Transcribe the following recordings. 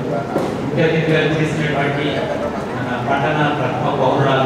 ముఖ్య అతిథిగా చేసినటువంటి మన పట్టణ ప్రథమ పౌరురాలు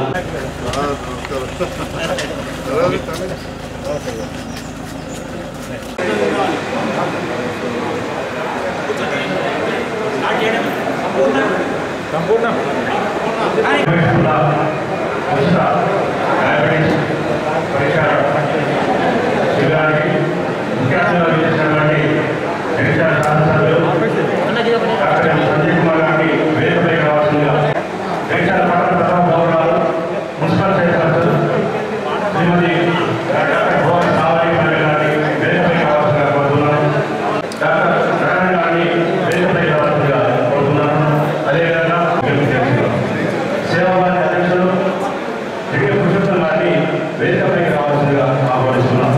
డయాబెటీస్ పరిష్కారం శిబిరానికి ముఖ్య అతిథిగా విచ్చేసినటువంటి జగిత్యాల శాసనసభ్యులు డాక్టర్ ఎం. సంజయ్ కుమార్ గారికి వేదికపై కావాల్సిందిగా జగిత్యాల పట్టణ ప్రథమ గౌరవాలు municipal chairperson Srimathi doctor Bhuvan సావరి మేడం గారిని వేదికపై కావాల్సిందిగా కోరుతున్నాను డాక్టర్ నారాయణ గారిని వేదికపై కావాల్సిందిగా కోరుతున్నాను అదేవిధంగా సేవాబాద్ అధ్యక్షులు దివ్య పురుషోత్తం గారిని వేదికపైకి రావాల్సిందిగా ఆహ్వానిస్తున్నాం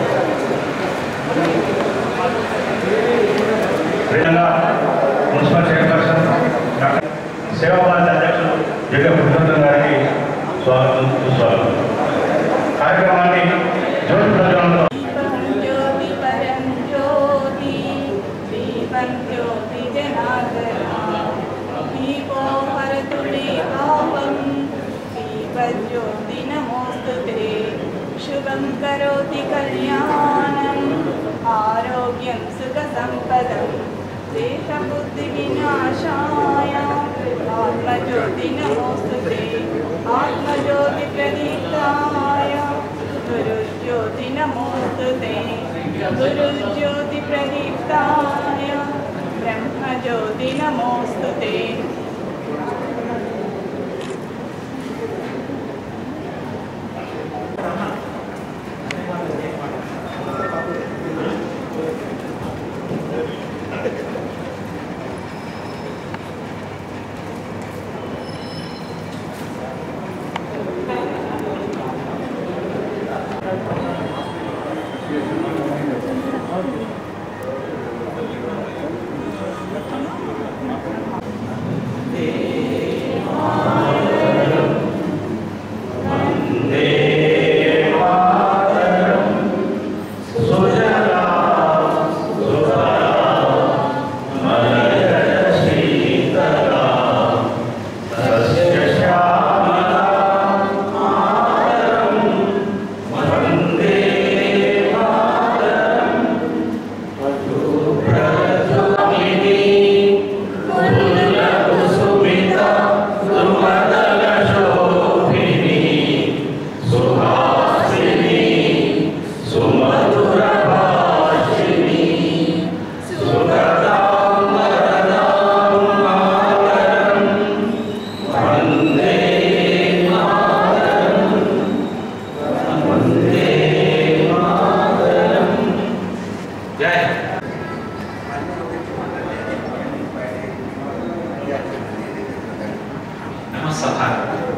విధంగా మున్సిపల్ చైర్పర్సన్ డాక్టర్ సేవాబాద్ అధ్యక్షులు దివ్య పురుషోత్తం గారికి స్వాగతం సుస్వాగతం కార్యక్రమాన్ని జ్యోతి ప్రజలంలో జ్యోతి పరం జ్యోతి దీపం జ్యోతి జనార్దన దీపో హరతు మే పాపం దీపజ్యోతి నమోస్తు శుభం కరోతి కళ్యాణం ఆరోగ్యం సుఖ సంపదం దేహబుద్ధి వినాశాయ ఆత్మజ్యోతి నమోస్తు ఆత్మజ్యోతి ప్రదీప్తాయ గురుజ్యోతి నమోస్తుతే గురుజ్యోతి ప్రదీప్తాయ బ్రహ్మజ్యోతి నమోస్తుతే జై నమస్కారం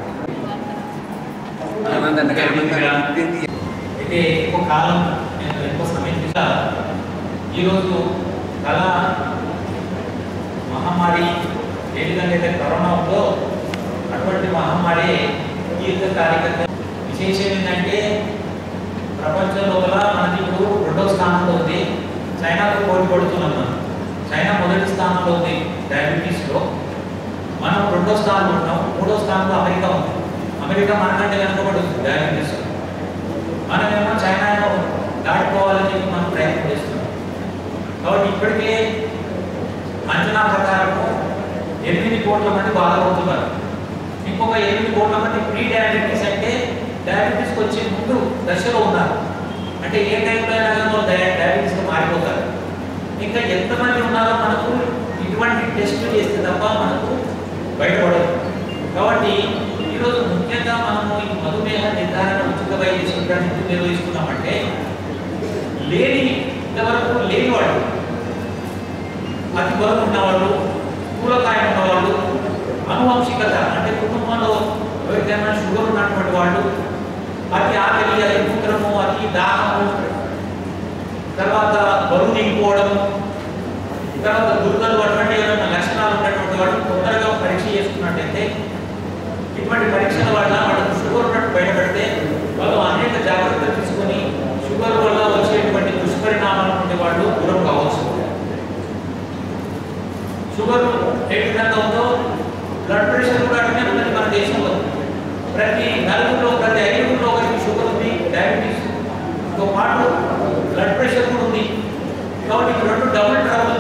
అయితే ఎక్కువ కాలం నేను ఎక్కువ సమయం ఇంకా ఈరోజు కళ మహమ్మారి ఏ విధంగా అయితే కరోనా ఉందో అటువంటి మహమ్మారి ఈ యొక్క కార్యక్రమం విశేషం ఏంటంటే ప్రపంచం లోపల మనది ఇప్పుడు రెండవ స్థానంలో ఉంది చైనాతో పోటీ పడుతున్నాం మనం చైనా మొదటి స్థానంలో ఉంది డయాబెటీస్లో మనం రెండో స్థానంలో ఉన్నాం మూడో స్థానంలో అమెరికా ఉంది అమెరికా మనకంటే వెనుకబడుతుంది డయాబెటీస్ మనమేమో చైనాను దాటిపోవాలని చెప్పి మనం ప్రయత్నం చేస్తున్నాం కాబట్టి ఇప్పటికే అంచనా ప్రకారము ఎనిమిది కోట్ల మంది బాధపడుతున్నారు ఇంకొక ఎనిమిది కోట్ల మంది ప్రీ డయాబెటీస్ అంటే డయాబెటీస్కి వచ్చే ముందు దశలో ఉన్నారు అంటే ఏ టైంలో అయినా కానీ వాళ్ళు డయా డయాబెటీస్గా మారిపోతారు ఇంకా ఎంతమంది ఉన్నారో మనకు ఇటువంటి టెస్ట్ చేస్తే తప్ప మనకు బయటపడదు కాబట్టి ఈరోజు ముఖ్యంగా మనము ఈ మధుమేహ నిర్ధారణ ఉచిత వైద్య శిబిరాన్ని ఎందుకు నిర్వహిస్తున్నామంటే లేని ఇంతవరకు లేని వాళ్ళు అతి బరువు ఉన్నవాళ్ళు స్థూలకాయం ఉన్నవాళ్ళు అనువంశికత అంటే కుటుంబంలో ఎవరికైనా షుగర్ ఉన్నటువంటి వాళ్ళు అతి ఆకలి అతి మూత్రము అతి దాహము తర్వాత బరువు దిగిపోవడము తర్వాత దుర్గలు అటువంటి ఏమైనా లక్షణాలు ఉన్నటువంటి వాళ్ళు తొందరగా పరీక్ష చేసుకున్నట్టయితే ఇటువంటి పరీక్షల వల్ల వాళ్ళకు షుగర్ ఉన్నట్టు బయటపడితే వాళ్ళు అనేక జాగ్రత్తలు తీసుకొని షుగర్ వల్ల వచ్చేటువంటి దుష్పరిణామాలు ఉండే వాళ్ళు దూరం కావచ్చు షుగర్ ఏ విధంగా ఉందో బ్లడ్ ప్రెషర్ కూడా అట్లనే ఉన్నది మన దేశంలో ప్రతి నలుగురిలో ప్రతి ఐదుగురిలో ఒకరికి షుగర్ ఉంది డయాబెటీస్ తో పాటు బ్లడ్ ప్రెషర్ కూడా ఉంది కాబట్టి ఈ రెండు డబుల్ ట్రబుల్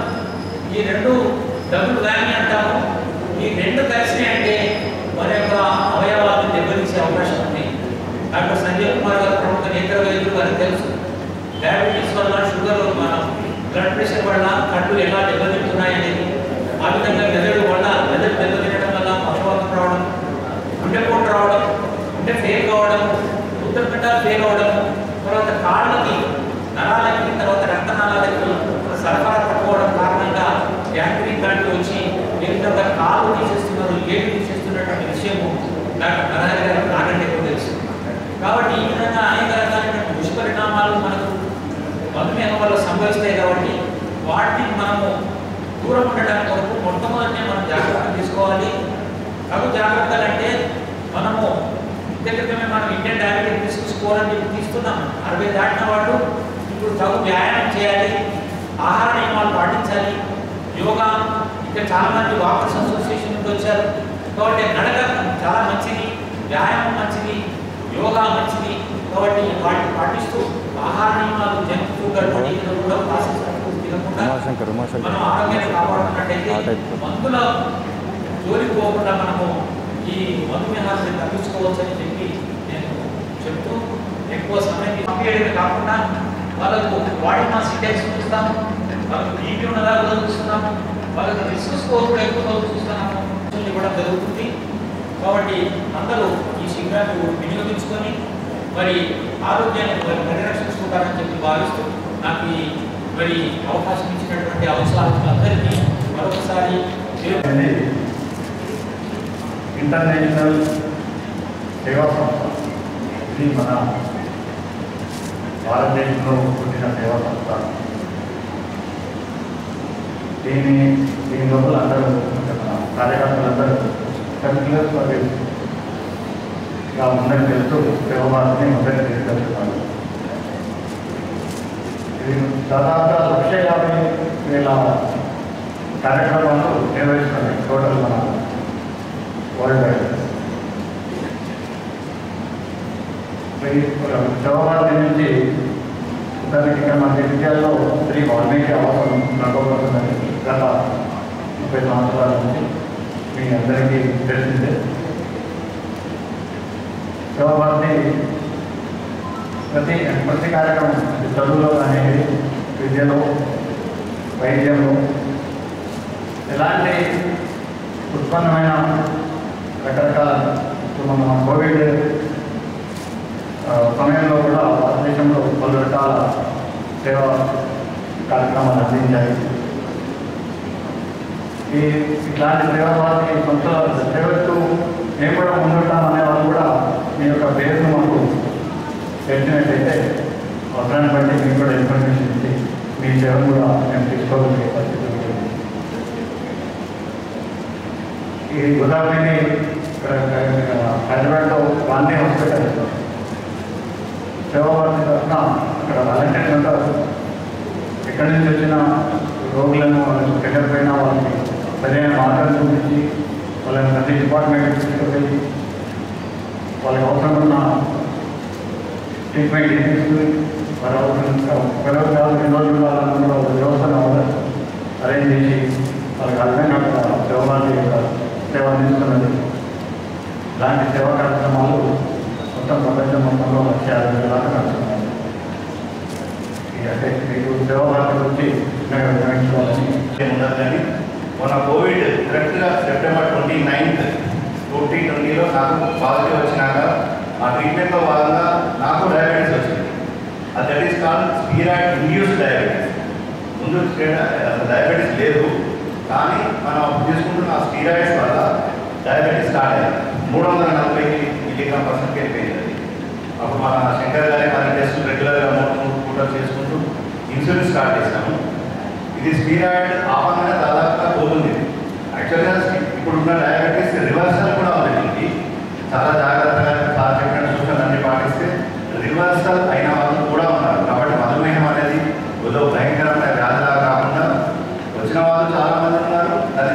ఈ రెండు డబుల్ వ్యాని అంటాము ఈ రెండు కలిసి అంటే మన యొక్క అవయవాలను దెబ్బతీసే అవకాశం ఉంది డాక్టర్ సంజయ్ కుమార్ గారు ప్రముఖ నేత్ర వైద్యులు వారికి తెలుసు డయాబెటీస్ వల్ల షుగర్ మన బ్లడ్ ప్రెషర్ వల్ల కళ్ళు ఎలా దెబ్బతింటున్నాయి అనేది ఆ విధంగా మెదడు వల్ల మెదడు దెబ్బతినడం వల్ల పక్షవాతం రావడం గుండెపోటు రావడం గుండె ఫెయిల్ కావడం ఉత్తరపిండాలు ఫెయిల్ అవడం తర్వాత కాళ్ళకి నరాలకి తర్వాత రక్తనాళాలకి సరఫరా తక్కువడం కారణంగా యాంత్రిక్ లాంటివి వచ్చి ఏ విధంగా కాలు తీసేస్తున్నారు ఏడు తీసేస్తున్నటువంటి విషయము డాక్టర్ నరహరి గారికి నాకంటే ఎక్కువ తెలుసు కాబట్టి ఈ విధంగా అనేక రకాలైనటువంటి దుష్పరిణామాలు మనకు మధుమేహం వల్ల సంభవిస్తాయి కాబట్టి వాటిని మనము దూరం ఉండడానికి కొరకు మొట్టమొదటి మనం జాగ్రత్త తీసుకోవాలి తగు జాగ్రత్తలు అంటే మనము ఇంతక్రితమే మనం ఇండియన్ డయాబెటిక్ తీసుకోవాలని చెప్పి తీస్తున్నాం అరవై దాటిన వాళ్ళు ఇప్పుడు తగు వ్యాయామం చేయాలి ఆహార నియమాలు పాటించాలి యోగా ఇంకా చాలా మంది వాకర్స్ అసోసియేషన్ నుండి వచ్చారు కాబట్టి నడక చాలా మంచిది వ్యాయామం మంచిది యోగా మంచిది కాబట్టి వాటిని పాటిస్తూ ఆహార నియమాలు జంక్ ఫుడ్ అటువంటి కూడా ప్రాసెస్ తినకుండా ఉమాశంకర్ ఉమాశంకర్ మనం ఆరోగ్యాన్ని కాపాడుకున్నట్టయితే ఆ టైప్. మందుల జోలికి పోకుండా మనము ఈ మధుమేహాన్ని తగ్గించుకోవచ్చని చెప్పి నేను చెప్తూ ఎక్కువ సమయం పంపించడం కాకుండా వాళ్ళకు బాడీ మాస్ ఇండెక్స్ చూస్తాము వాళ్ళకు బీపీ ఉన్నదా కూడా చూస్తున్నాము వాళ్ళకు రిస్క్ స్కోర్ కూడా ఎక్కువ చూస్తున్నాము ఇవ్వడం జరుగుతుంది కాబట్టి అందరూ ఈ శిబిరాన్ని వినియోగించుకొని మరి ఆరోగ్యాన్ని మరి పరిరక్షించుకుంటారని చెప్పి భావిస్తూ నాకు ఈ మరి అవకాశం ఇచ్చినటువంటి అవసరాలందరికీ మరొకసారి పేరు అనేది ఇంటర్నేషనల్ సేవా సంస్థ ఇది మన భారతదేశంలో పుట్టిన సేవా సంస్థ దీని దీని లోపల అందరూ అంటే మన కార్యకర్తలందరూ పర్టికులర్ సర్వీస్ ఇలా ముందరికి వెళ్తూ సేవభారతిని ముందరికి తీసుకెళ్తున్నారు ఇది దాదాపుగా లక్ష యాభై వేల కార్యక్రమాలు నిర్వహిస్తున్నాయి టోటల్ మన వరల్డ్ వైడ్ శివభారతి నుంచి దానికి ఇక్కడ మన విద్యాల్లో శ్రీ వాల్మీకి ఆవాసం నడవబడుతుందని గత ముప్పై సంవత్సరాల నుంచి మీ అందరికీ తెలిసిందే శివభారతి ప్రతి ప్రతి కార్యక్రమం చదువులో కానీ విద్యలో వైద్యంలో ఎలాంటి ఉత్పన్నమైన రకరకాల ఇప్పుడు మన కోవిడ్ ఆ, సమయంలో కూడా భారతదేశంలో పలు రకాల సేవా కార్యక్రమాలు అందించాయి ఈ ఇట్లాంటి సేవా భారతి కొంత సేవకు మేము కూడా ముందుంటాం అనే వాళ్ళు కూడా మీ యొక్క పేరును మాకు తెలిసినట్టయితే అవసరాన్ని బట్టి మీకు కూడా ఇన్ఫర్మేషన్ ఇచ్చి మీ సేవ కూడా మేము తీసుకోగలిగే పరిస్థితి ఉంటుంది ఈ ఉదాహరణకి ఇక్కడ ఇక్కడ హైదరాబాద్లో గాంధీ హాస్పిటల్ సేవాభారతి తరఫున అక్కడ వాలంటీర్స్ ఉంటారు ఎక్కడి నుంచి వచ్చిన రోగులను వాళ్ళకి దగ్గర పోయిన వాళ్ళకి సరైన మార్గాలు చూపించి వాళ్ళని ప్రతి డిపార్ట్మెంట్ తీసుకుపోయి వాళ్ళకి అవసరం ఉన్న ట్రీట్మెంట్ తీసుకుని వారు అవసరం పిల్లలు కాదు ఎన్ని రోజులు వాళ్ళని కూడా ఒక వ్యవస్థను అరేంజ్ చేసి వాళ్ళకి అర్థమైనట్టుగా సేవభారతి యొక్క సేవ అందిస్తున్నది ఇలాంటి సేవా కార్యక్రమాలు మొత్తం ప్రపంచం మొత్తంలో లక్ష యాభై వేల దాకా నడుస్తున్నాయి ఈ అంటే మీకు సేవాభారతి గురించి చిన్నగా వివరించుకోవాలని ఉండదు కానీ మొన్న కోవిడ్ కరెక్ట్గా సెప్టెంబర్ ట్వంటీ నైన్త్ ట్వంటీ ట్వంటీలో నాకు పాజిటివ్ వచ్చినాక ఆ ట్రీట్మెంట్లో భాగంగా నాకు డయాబెటీస్ వచ్చింది అది that is call steroid induce diabetes ముందు అసలు డయాబెటీస్ లేదు కానీ మనం అప్పుడు తీసుకుంటున్న ఆ స్టీరాయిడ్స్ వల్ల డయాబెటీస్ స్టార్ట్ అయ్యింది మూడు వందల నలభై మిల్లీగ్రామ్ పర్సెంట్కి వెళ్ళిపోయింది అది అప్పుడు మన శంకర్ గారి మన టెస్ట్ రెగ్యులర్గా మూడు మూడు పూటలు చేసుకుంటూ ఇన్సులిన్ స్టార్ట్ చేసినాము ఇది స్టీరాయిడ్ ఆపంగానే దాదాపుగా పోతుంది యాక్చువల్గా ఇప్పుడున్న డయాబెటీస్ రివర్సల్ కూడా ఉంది దీనికి చాలా జాగ్రత్తగా సార్ చెప్పిన సూచనలు అన్ని పాటిస్తే రివర్సల్ అయిన వాళ్ళు కూడా ఉన్నారు కాబట్టి మధుమేహం అనేది ఏదో భయంకరమైన వ్యాధిలా కాకుండా వచ్చిన వాళ్ళు చాలా మంది ఉన్నారు దాన్ని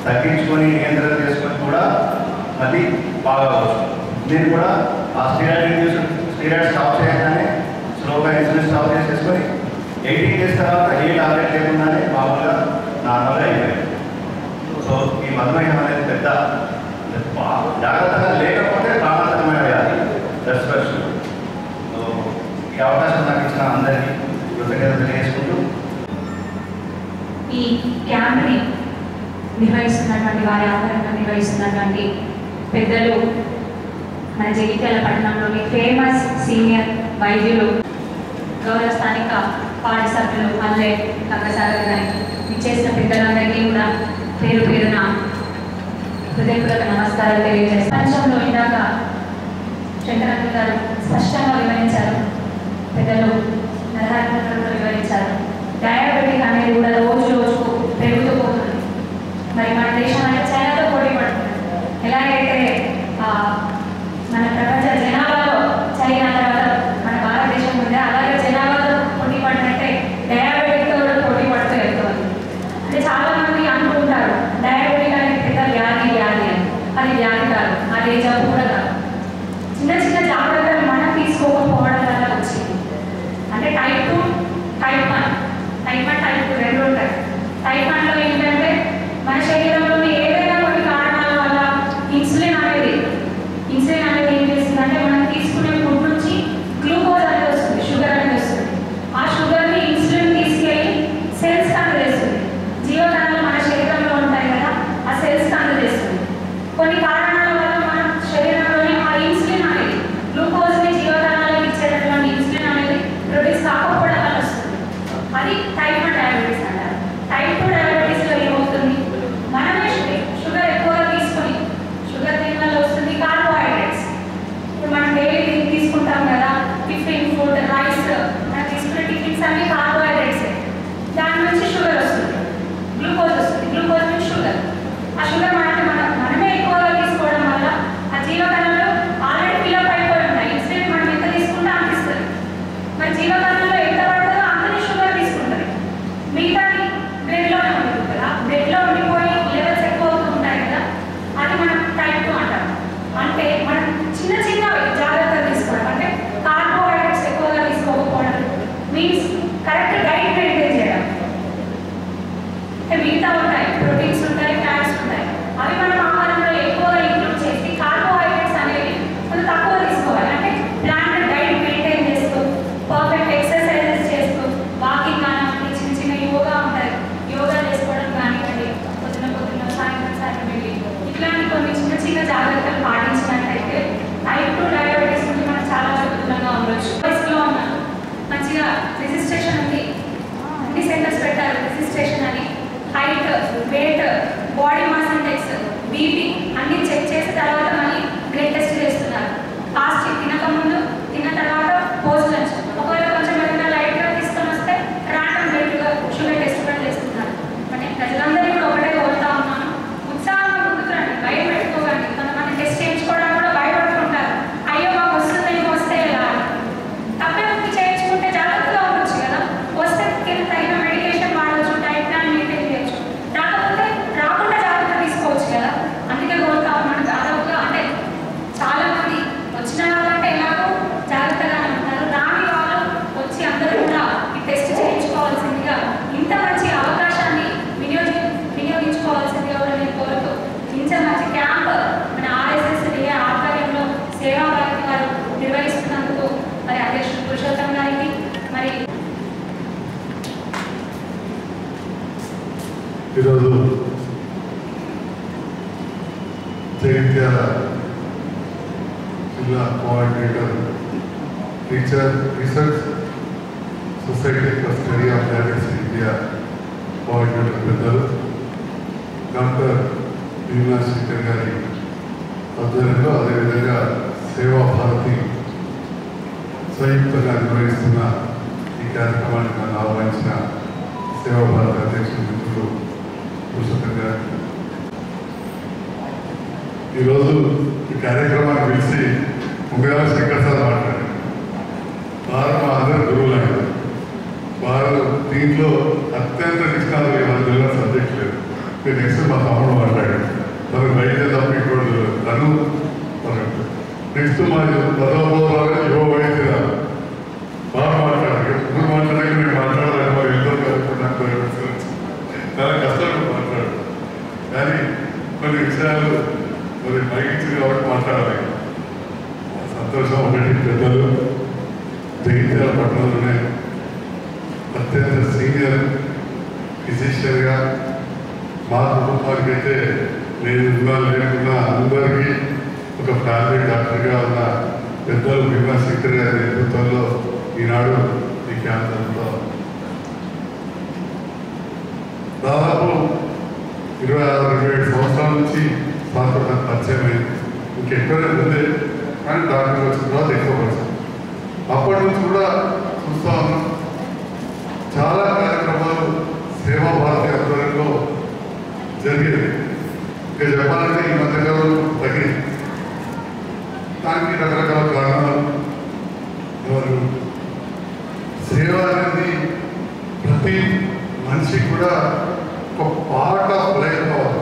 తగ్గించుకొని నియంత్రణ చేసుకొని కూడా మళ్ళీ బాగా వచ్చు దీన్ని కూడా ఆ స్టీరాయిడ్ ఇండ్యూస్ స్టీరాయిడ్ స్టాప్ చేయగానే స్లోగా ఇన్సులిన్ స్టాప్ చేసేసుకొని ఎయిటీన్ డేస్ తర్వాత ఏ టాబ్లెట్ లేకుండానే మామూలుగా నార్మల్గా అయిపోయింది సో ఈ మధుమేహం అనేది పెద్ద బా- జాగ్రత్తగా లేకపోతే ప్రాణాంతకమైన వ్యాధి దట్స్ ఫస్ట్ సో ఈ అవకాశం నాకు ఇచ్చిన అందరికీ కృతజ్ఞతలు తెలియజేసుకుంటూ ఈ క్యాంప్ని నిర్వహిస్తున్నటువంటి వారి ఆధారంగా నిర్వహిస్తున్నటువంటి పెద్దలు మన జగిత్యాల పట్టణంలోని ఫేమస్ సీనియర్ వైద్యులు గౌరవ స్థానిక పార్టీ సభ్యులు మల్లె గంగసాగర్ గారికి ఇచ్చేసిన పెద్దలందరికీ కూడా పేరు పేరున హృదయపూర్వక నమస్కారాలు తెలియజేస్తాను ప్రపంచంలో ఇందాక శంకరత్న గారు స్పష్టంగా వివరించారు పెద్దలు నరహరి గారు కూడా వివరించారు డయాబెటిక్ అనేది కూడా రోజు రోజుకు పెరుగుతూ పోతుంది మరి మన దేశం అనేది చైనాతో పోటీ పడుతుంది ఎలాగైతే ఆ, మన ప్రపంచ జనాభాలో చైనా తర్వాత మన భారతదేశం ఉందే అలాగే జనాభాతో పోటీ పడినట్టే డయాబెటిక్తో కూడా పోటీ పడుతూ వెళ్తుంది అంటే చాలా మంది అనుకుంటారు డయాబెటిక్ అనేది పెద్ద వ్యాధి వ్యాధి అని అది వ్యాధి కాదు అది ఏ జబ్బు కూడా కాదు చిన్న చిన్న జాగ్రత్తలు మనం తీసుకోకపోవడం వల్ల వచ్చింది అంటే type two type one type one type two రెండు ఉంటాయి టైప్ వన్లో ఏంటంటే మన శరీరంలోని ఏదైనా కొన్ని కారణాల వల్ల ఇన్సులిన్ అనేది ఇన్సులిన్ అనేది ఏం చేస్తుందంటే మనం తీసుకునే ఫుడ్ నుంచి గ్లూకోజ్ అనేది వస్తుంది షుగర్ అనేది వస్తుంది ఆ షుగర్ని ఇన్సులిన్ తీసుకెళ్ళి సెల్స్ అందజేస్తుంది జీవకణాలు మన శరీరంలో ఉంటాయి కదా ఆ సెల్స్ అందజేస్తుంది కొన్ని కారణాల వల్ల మన శరీరంలోని ఆ ఇన్సులిన్ అనేది గ్లూకోజ్ని జీవకణాలకు ఇచ్చేటటువంటి ఇన్సులిన్ అనేది ప్రొడ్యూస్ కాకపోవడం వల్ల వస్తుంది అది టైప్ వన్ డయాబెటీస్ అంటారు టైప్ టూ డయాబెటీస్లో ఏమవుతుంది మనమే షుగర్ షుగర్ ఎక్కువగా తీసుకొని షుగర్ దీని వల్ల వస్తుంది కార్బోహైడ్రేట్స్ ఇప్పుడు మనం డైలీ తీసుకుంటాం కదా టిఫిన్ ఫుడ్ రైస్ మనం తీసుకునే టిఫిన్స్ అన్ని కార్బోహైడ్రేట్స్ దాని నుంచి షుగర్ వస్తుంది గ్లూకోజ్ వస్తుంది గ్లూకోజ్ నుంచి షుగర్ ఆ షుగర్ మనకి మనం మనమే ఎక్కువగా తీసుకోవడం వల్ల ఆ జీవకణాలు ఆల్రెడీ ఫిల్అప్ అయిపోయి ఉన్నాయి ఇన్సులిన్ మనం ఎంత తీసుకుంటే అంత ఇస్తుంది మరి జీవకణంలో ఎంత పడుతుందో అంతనే షుగర్ తీసుకుంటుంది మిగతాది బ్లడ్లోనే ఉంటుంది కదా బ్లడ్లో ఉండిపోయి లెవెల్స్ ఎక్కువ అవుతూ ఉంటాయి కదా అది మనం టైప్ టూ అంటాం అంటే మనం చిన్న చిన్నవి జాగ్రత్తలు తీసుకోవడం అంటే కార్బోహైడ్రేట్స్ ఎక్కువగా తీసుకోకపోవడం మీన్స్ కరెక్ట్ డైట్ మెయింటైన్ చేయడం అంటే మిగతా ఉంటాయి ప్రోటీన్స్ ఉంటాయి ఫ్యాట్స్ ఉంటాయి అవి మనం ఆహారంలో ఎక్కువగా ఇంక్లూడ్ చేసి కార్బోహైడ్రేట్స్ అనేవి కొంచెం తక్కువ తీసుకోవాలి అంటే ప్లాన్ డైట్ మెయింటైన్ చేస్తూ పర్ఫెక్ట్ ఎక్సర్సైజెస్ చేస్తూ వాకింగ్ కానివ్వండి చిన్న చిన్న యోగా ఉంటాయి యోగా చేసుకోవడం కానివ్వండి పొద్దున పొద్దున సాయంత్రం సాయంత్రం వెళ్ళి ఇట్లాంటి కొన్ని చిన్న చిన్న జాగ్రత్తలు పాటించినట్టయితే టైప్ టూ డయాబెటీస్ నుంచి మనం చాలా వరకు దూరంగా ఉండొచ్చు వయసులో ఉన్నాం మంచిగా రిజిస్ట్రేషన్ ఉంది అన్ని సెంటర్స్ పెట్టారు రిజిస్ట్రేషన్ అని height weight body mass index BP అన్ని చెక్ చేసిన తర్వాత మళ్ళీ బ్లడ్ టెస్ట్ చేస్తున్నారు ఫాస్ట్ తినక ముందు తిన్న తర్వాత పోస్ట్ లంచ్ ఒకవేళ కొంచెం ఏదైనా లైట్గా తీసుకొని వస్తే ర్యాండమ్ బ్లడ్గా షుగర్ టెస్ట్ కూడా చేస్తున్నారు అంటే ప్రజలందరూ కూడా ఒకటే కోరుతా ఉన్నాను ఉత్సాహంగా ముందుకు రండి భయం పెట్టుకోకండి కొంతమంది టెస్ట్ చేయించుకోవడానికి కూడా భయపడుతుంటారు అయ్యో మాకు వస్తుందేమో వస్తే ఎలా అని. తప్పే ఉంది చేయించుకుంటే జాగ్రత్తగా ఉండొచ్చు కదా వస్తే కింద తగిన మెడికేషన్ వాడవచ్చు డైట్ ప్లాన్ మెయింటైన్ చేయొచ్చు రాకపోతే రాకుండా జాగ్రత్త తీసుకోవచ్చు కదా అందుకే కోరుతా ఉన్నాను దాదాపుగా అంటే చాలా మంది వచ్చిన వాళ్ళంటే ఎలాగో జాగ్రత్తగానే ఉంటారు రాని వాళ్ళు వచ్చి అందరూ కూడా ఈ టెస్ట్ చేయించుకోవాల్సిందిగా ఇంత మంచి అవకాశాన్ని వినియోగి వినియోగించుకోవాల్సిందిగా కూడా నేను కోరుతూ ఇంత మంచి క్యాంప్ మన ఆర్ఎస్ఎస్ డిఏ ఆధ్వర్యంలో సేవా భారతి గారు నిర్వహిస్తున్నందుకు మరి అధ్యక్షుడు పురుషోత్తం గారికి మరి ఈరోజు జగిత్యాల జిల్లా coordinator teacher research society for study of diabetes India coordinator పెద్దలు డాక్టర్ భీమా శంకర్ గారి ఆధ్వర్యంలో అదేవిధంగా సేవా భారతి సంయుక్తంగా నిర్వహిస్తున్న ఈ కార్యక్రమానికి నన్ను ఆహ్వానించిన సేవా భారత అధ్యక్షుడు మిత్రులు పురుషోత్తం గారికి ఈరోజు ఈ కార్యక్రమాన్ని పిలిచి ముందుగా శంకర్ సార్ మాట్లాడారు వారు మా అందరి గురువులు వారు దీంట్లో అత్యంత నిష్ణాతులు మన జిల్లా సబ్జెక్ట్ లేదు నేను నెక్స్ట్ మా తమ్ముడు మాట్లాడాడు మనకు వైద్య తప్ప ఇంకోటి తను నెక్స్ట్ మా పదవబోధాలు యువ వైద్య బాగా మాట్లాడారు ఎప్పుడు మాట్లాడాక నేను మాట్లాడాలని మరి ఎంతో కలుపుకున్నాను చాలా కష్టపడి మాట్లాడు కానీ కొన్ని విషయాలు మరి మైకించింది కాబట్టి మాట్లాడాలి సంతోషం ఒకటి పెద్దలు జగిత్యాల పట్టణంలోనే అత్యంత సీనియర్ ఫిజిషియన్గా మా కుటుంబానికి అయితే నేను ఉన్నా లేకున్నా అందరికీ ఒక ఫ్యామిలీ డాక్టర్గా ఉన్న పెద్దలు భీమా శంకర్ గారి నేతృత్వంలో ఈనాడు ఈ క్యాంపస్లో దాదాపు ఇరవై ఆరు ఇరవై ఏడు సంవత్సరాల నుంచి సార్తో నాకు పరిచయం అయింది ఇంకెక్కడే ముందే కానీ డాక్టర్ వచ్చిన తర్వాత ఎక్కువ పరిచయం అప్పటి నుంచి కూడా చూస్తా ఉన్నాం చాలా కార్యక్రమాలు సేవా భారతి ఆధ్వర్యంలో జరిగేది ఇక చెప్పాలంటే ఈ మధ్యకాలంలో తగ్గింది దానికి రకరకాల కారణాలు ఎవరు సేవ అనేది ప్రతి మనిషి కూడా ఒక పార్ట్ ఆఫ్ లైఫ్ కావాలి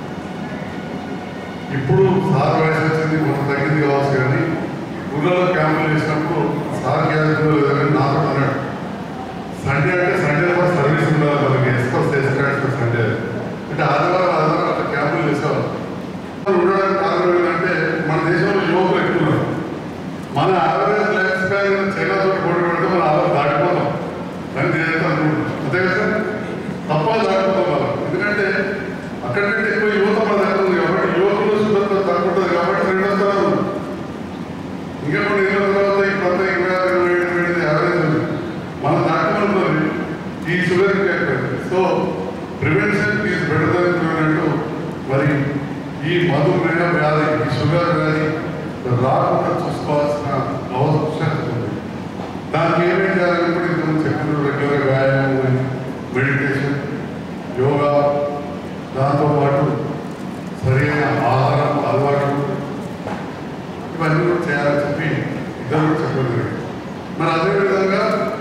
ఇప్పుడు సార్ వయసు వచ్చింది మనం తగ్గింది కావచ్చు కానీ ఊళ్ళో క్యాంపులు వేసినప్పుడు సార్ క్యాంపులు లేదని నాతో అన్నాడు సండే అంటే సండే కూడా సర్వీస్ ఉండాలి మనకి ఎక్స్ప్రెస్ ఎక్స్ట్రాక్ట్ సండే అంటే ఆదివారం ఆదివారం అట్లా క్యాంపులు చేసేవాళ్ళు ఉండడానికి కారణం ఏంటంటే మన దేశంలో యువకులు ఎక్కువ ఉన్నారు మన యావరేజ్ లైఫ్ స్పాన్ చైనా తోటి పోటీ పెడితే మన ఆధార్ దాటిపోతాం అని నేనైతే అనుకుంటున్నాను అంతే కదా తప్ప దాటిపోతాం మనం ఎందుకంటే అక్కడికంటే ఎక్కువ యువత మన దగ్గర ఉంది కాబట్టి యువకులు శుభ్రత తక్కువ ఉంటుంది కాబట్టి రెండో స్థానం ఉంది. ఇంకా కొన్ని ఏళ్ళ తర్వాత ఇప్పుడు ఇరవై ఆరు ఇరవై ఏడు ఇరవై ఎనిమిది యావరేజ్ ఉంది మన దాటమనుకోని ఈ షుగర్ ఇంకా ఎక్కువైంది so prevention is better than అన్నట్టు మరి ఈ మధుమేహ వ్యాధి ఈ షుగర్ వ్యాధి రాకుండా చూసుకోవాల్సిన అవసరం ఉంది దానికి ఏమేమి చేయాలని కూడా ఇంతకుముందు చెప్పిన రెగ్యులర్ వ్యాయామం మెడిటేషన్ యోగా దాంతోపాటు సరైన ఆహారం అలవాట్లు ఇవన్నీ కూడా చేయాలని చెప్పి ఇద్దరు కూడా చెప్పడం జరిగింది మరి అదేవిధంగా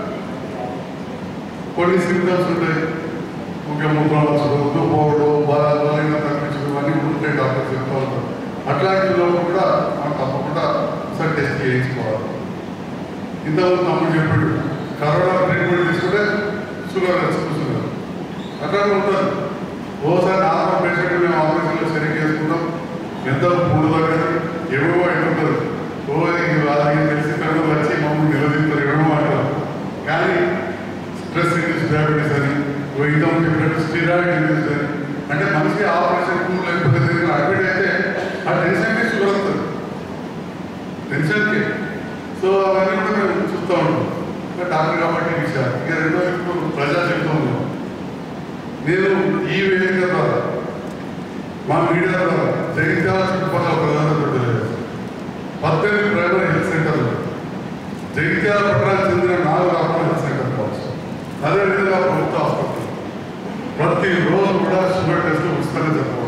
కొన్ని సిమ్టమ్స్ ఉంటాయి ముఖ్య ముద్రవచ్చు పోవడం బలంగా తగ్గించడం ఇవన్నీ ఉంటాయి డాక్టర్ చెప్తా ఉంటారు అట్లాంటి లోపల కూడా మనం తప్పకుండా ఒకసారి టెస్ట్ చేయించుకోవాలి ఇంతకుముందు తమ్ముడు చెప్పాడు కరోనా ట్రీట్మెంట్ తీసుకుంటే షుగర్ చూస్తున్నారు అట్లాగే ఉంటుంది ఓసారి నార్మల్ పేషెంట్ మేము ఆపరేషన్లో సరిగ్గా చేసుకుంటాం ఎంత మూడు దగ్గర ఎవరో ఎంటుంటారు ఓ ఇది వాళ్ళకి తెలిసి కనుక వచ్చి మమ్మల్ని నిలదీస్తారు ఎవరో అంటారు కానీ స్ట్రెస్ ఇండ్యూస్ డయాబెటీస్ అని ఓ ఇంతకుముందు చెప్పినట్టు స్టిరాయిడ్ ఇండ్యూస్ అని అంటే మనిషి ఆపరేషన్ లేకపోతే ఏదైనా అడ్మిట్ అయితే ఆ టెన్షన్కి షుగర్ వస్తుంది టెన్షన్కి సో అవన్నీ కూడా మేము చూస్తూ ఉంటాం ఇంకా డాక్టర్ కాబట్టి ఈ విషయాలు ఇక రెండో ఇప్పుడు ప్రజా చెప్తాము నేను ఈ వేదిక ద్వారా మా మీడియా ద్వారా జగిత్యాల చుట్టుపక్కల ప్రధాన తెలియజేస్తాను పద్దెనిమిది ప్రైమరీ హెల్త్ సెంటర్లు జగిత్యాల పట్టణానికి చెందిన నాలుగు రాష్ట్రాల హెల్త్ సెంటర్ కావచ్చు అదేవిధంగా ప్రభుత్వ ఆసుపత్రి ప్రతిరోజు కూడా షుగర్ టెస్టులు ఉచితంగా జరపవచ్చు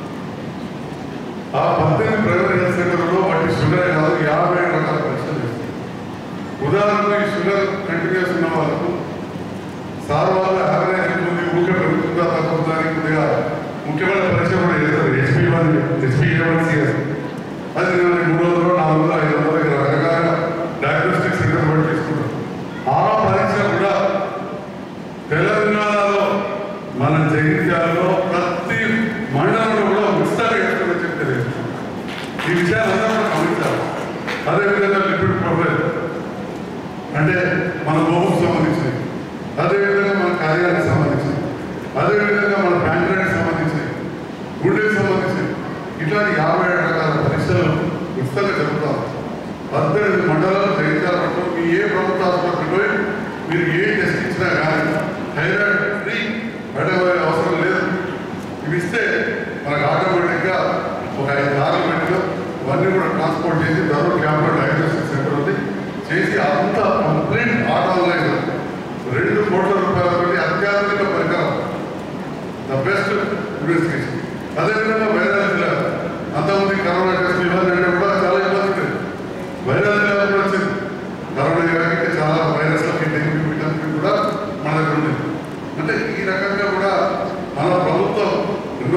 ఆ పద్దెనిమిది ప్రైమరీ హెల్త్ సెంటర్లో వాటి షుగర్ కాదు యాభై రకాల పరీక్షలు చేస్తారు ఉదాహరణకు ఈ షుగర్ కంటిన్యూస్ ఉన్న వాళ్ళకు సార్ వాళ్ళ యావరేజ్ ఎంత ఉంది ఊరికే పెరుగుతుందా తగ్గుతుందా అని కొద్దిగా ముఖ్యమైన పరీక్ష కూడా చేస్తారు HP one HP one CS అది నేను మూడు వందలు నాలుగు వందలు ఐదు వందలు ఇలా రకరకాల డయాగ్నోస్టిక్ సెంటర్ బట్టి తీసుకుంటాం ఆ పరీక్ష కూడా తెలంగాణలో మన జగిత్యాలలో ప్రతి మండలంలో కూడా ఉచితంగా చేస్తామని చెప్పి తెలియజేస్తున్నాం. ఈ విషయాలంతా కూడా గమనించాలి అదేవిధంగా లిపిడ్ ప్రొఫైల్ అంటే మన లోపకు సంబంధించినవి అదేవిధంగా మన కార్యాలకు సంబంధించినవి అదేవిధంగా మన ప్యాంక్రానికి సంబంధించినవి గుండెకి సంబంధించినవి ఇట్లాంటి యాభై ఏడు రకాల పరీక్షలు ఉచితంగా జరుగుతాం పద్దెనిమిది మండలాలు జగిత్యాల పట్టణం మీ ఏ ప్రభుత్వ ఆసుపత్రికి పోయి మీరు ఏ టెస్ట్ ఇచ్చినా కానీ థైరాయిడ్ ఫ్రీ బయటపోయే అవసరం లేదు ఇవి ఇస్తే మనకు ఆటోమేటిక్గా ఒక ఐదు కార్లు పెట్టిన ఇవన్నీ కూడా ట్రాన్స్పోర్ట్ చేసి ధరూర్ క్యాంప్లో డయాగ్నోస్టిక్ సెంటర్ ఉంది చేసి అంత కంప్లీట్ ఆటోలైజ్ రెండు కోట్ల రూపాయలతో అత్యాధునిక పరికరం ద బెస్ట్ ఇన్వెస్టిగేషన్ అదేవిధంగా వైరాల్ జిల్లా అంతమంది కరోనా టెస్ట్ ఇవ్వాలి అంటే కూడా చాలా ఇబ్బంది ఉంటుంది వైరాల్ జిల్లా కూడా వచ్చింది కరోనా వ్యాధికి చాలా వైరస్లకి డెంగ్యూ వీటన్నిటి కూడా మన దగ్గర ఉంది అంటే ఈ రకంగా కూడా మన ప్రభుత్వం ఎన్నో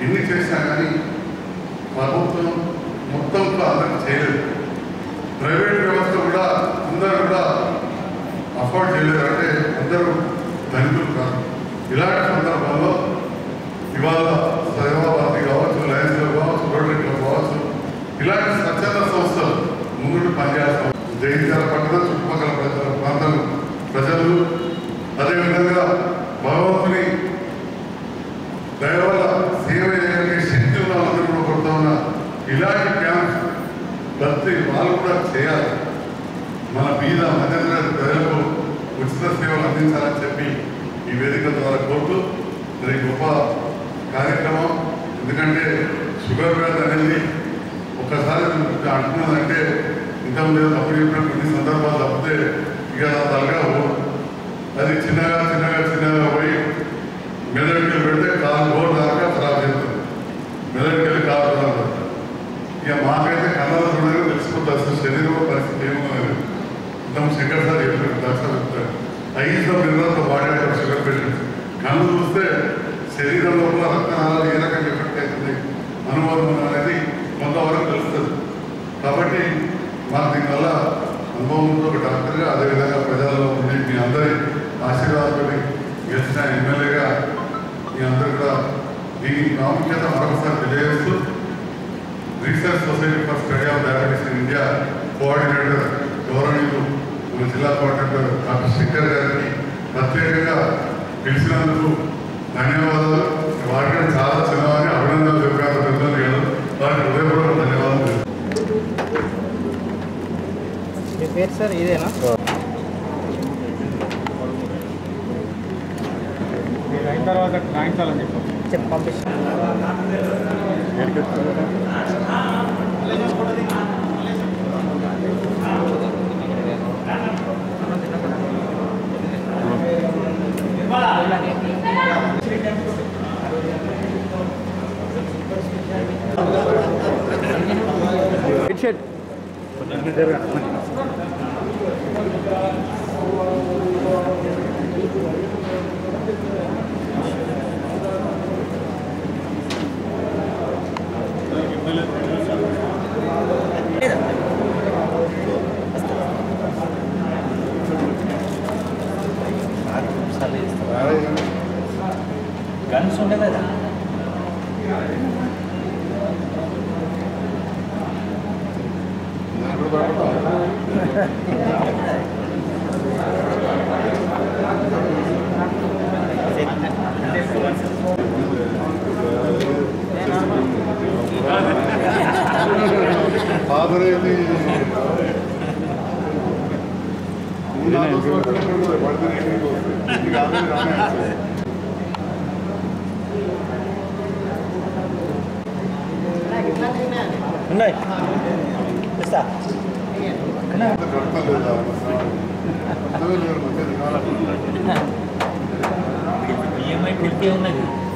ఎన్ని చేసినా కానీ ప్రభుత్వం మొత్తంతో అందరికి చేయలేదు ప్రైవేట్ వ్యవస్థ కూడా అందరూ కూడా అఫోర్డ్ చేయలేదు అంటే అందరూ ధనికులు కాదు ఇలాంటి సందర్భంలో ఇవాళ సేవాభారతి కావచ్చు లయన్స్ క్లబ్ కావచ్చు రోటరీ క్లబ్ కావచ్చు ఇలాంటి స్వచ్ఛంద సంస్థలు ముందు పనిచేస్తాం జయించాల పట్టణ చుట్టుపక్కల ప్రజల ప్రాంతాలు ప్రజలు అదేవిధంగా భగవంతుని దయ వల్ల సేవ చేయగలిగే శక్తి ఉన్న వాళ్ళందరూ కూడా కొడుతూ ఉన్న ఇలాంటి క్యాంప్స్ ప్రతి వాళ్ళు కూడా చేయాలి మన బీద మధ్యతరగతి ప్రజలకు ఉచిత సేవలు అందించాలని చెప్పి ఈ వేదిక ద్వారా కోరుతూ మరి గొప్ప కార్యక్రమం ఎందుకంటే షుగర్ వ్యాధి అనేది ఒక్కసారి అంటున్నదంటే ఇంతకుముందు ఏదో తప్పు చెప్పిన కొన్ని సందర్భాలు తప్పితే ఇక నా తలగా పోదు. అది చిన్నగా చిన్నగా చిన్నగా పోయి మెదడుకి పెడితే కాలు గోడు దాకా ఖరాబ్ చేస్తుంది మెదడుకి వెళ్ళి కాలు ఖరాబ్ అవుతుంది. ఇక మాకైతే కళ్ళలో చూడగా తెలిసిపోతుంది అసలు శరీరం పరిస్థితి ఏమన్నది ఇంత శంకర్ సార్ చెప్పారు డాక్టర్ చెప్తారు ఐదు నిర్ణయంతో వాడాడు షుగర్ పేషెంట్స్ కళ్ళు చూస్తే శరీరం లోపల రక్తనాళాలు ఏ రకంగా ఎఫెక్ట్ అవుతుంది అనుభవం అనేది కొంతవరకు తెలుస్తుంది కాబట్టి మాకు దీనివల్ల అనుభవంతో ఒక డాక్టర్గా అదేవిధంగా ప్రజలలో ఉండి మీ అందరి ఆశీర్వాదాలు గెలిచిన ఎమ్మెల్యేగా మీ అందరూ కూడా దీని ప్రాముఖ్యత మరొకసారి తెలియజేస్తూ research society for study of diabetes in India coordinator గౌరవనీయులు మన జిల్లా కోఆర్డినేటర్ డాక్టర్ శంకర్ గారికి ప్రత్యేకంగా పిలిచినందుకు ధన్యవాదాలు వాటిని చాలా చిన్నవారిని అభినందనలు చెప్పారు పెద్దలు కాదు వారికి హృదయపూర్వక ధన్యవాదాలు తెలుపుతున్నాను. మీ పేరు సార్ ఇదేనా మీరు అయిన తర్వాత సాయంకాలం చెప్పండి చెప్పి పంపిస్తాను షర్ట్ గన్స్ ఉండే కదా ఫాదర్ ఏది ఉన్నాయి ఇస్తా ఈఎంఐ ఫిఫ్టీ ఉన్నది